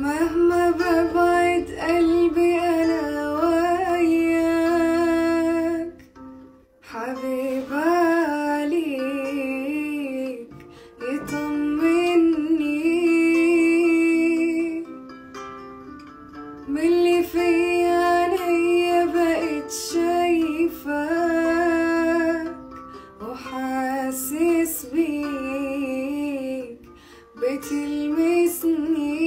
مهما ببعد قلبي أنا وياك حبيب عليك يطمني من اللي في عينيا بقيت شايفاك وحاسس بيك بتلمسني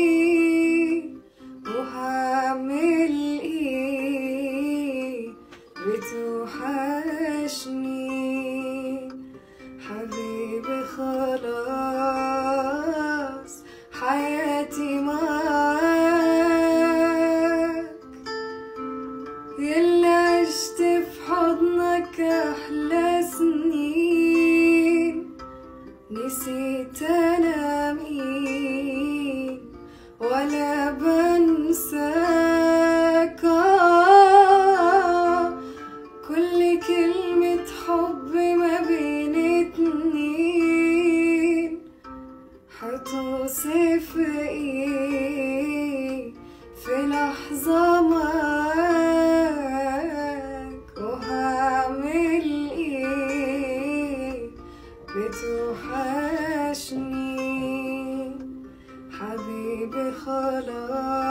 وهعمل ايه بتوحشني حبيبي خلاص حياتي معاك يلا عشت في حضنك أحلى سنين نسيت أنا مين ولا بنساك آه، كل كلمة حب ما بين اتنين هتوصف ايه في لحظة معاك وهعمل ايه بتوحشني حبيبي خلاص